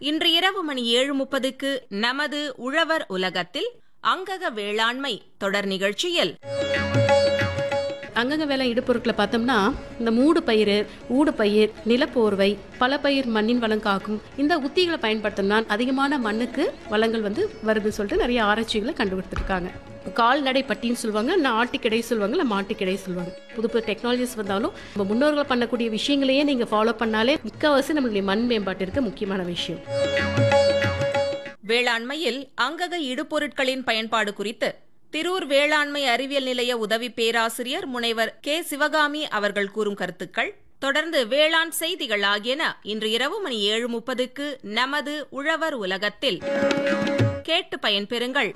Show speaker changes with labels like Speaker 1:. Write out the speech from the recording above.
Speaker 1: இன்று இரவு மணி ஏழு முப்பதுக்கு நமது உழவர் உலகத்தில் அங்கக வேளாண்மை தொடர் நிகழ்ச்சியில்
Speaker 2: அங்கங்க வேலை இடுப்பொருட்களை பார்த்தோம்னா இந்த மூடு பயிர் ஊடு பயிர் நிலப்போர்வை பல பயிர் மண்ணின் வளம் காக்கும் இந்த உத்திகளை பயன்படுத்தினா அதிகமான மண்ணுக்கு வளங்கள் வந்து வருதுன்னு சொல்லிட்டு நிறைய ஆராய்ச்சிகளை கண்டுபிடித்திருக்காங்க கால்நடை பட்டின்னு சொல்லுவாங்க இல்லை ஆட்டுக்கிடை சொல்லுவாங்க இல்லை மாட்டுக்கிடை சொல்லுவாங்க புது புது டெக்னாலஜிஸ் வந்தாலும் நம்ம முன்னோர்கள் பண்ணக்கூடிய விஷயங்களையே நீங்கள் ஃபாலோ பண்ணாலே முக்கால்வாசி நம்மளுடைய மண் மேம்பாட்டிற்கு முக்கியமான விஷயம்
Speaker 1: வேளாண்மையில் அங்கக இடுபொருட்களின் பயன்பாடு குறித்து திரூர் வேளாண்மை அறிவியல் நிலைய உதவி பேராசிரியர் முனைவர் கே சிவகாமி அவர்கள் கூறும் கருத்துக்கள் தொடர்ந்து வேளாண் செய்திகள் ஆகியன இன்று இரவு மணி ஏழு முப்பதுக்கு நமது உழவர் உலகத்தில் கேட்டு பயன்பெறுங்கள்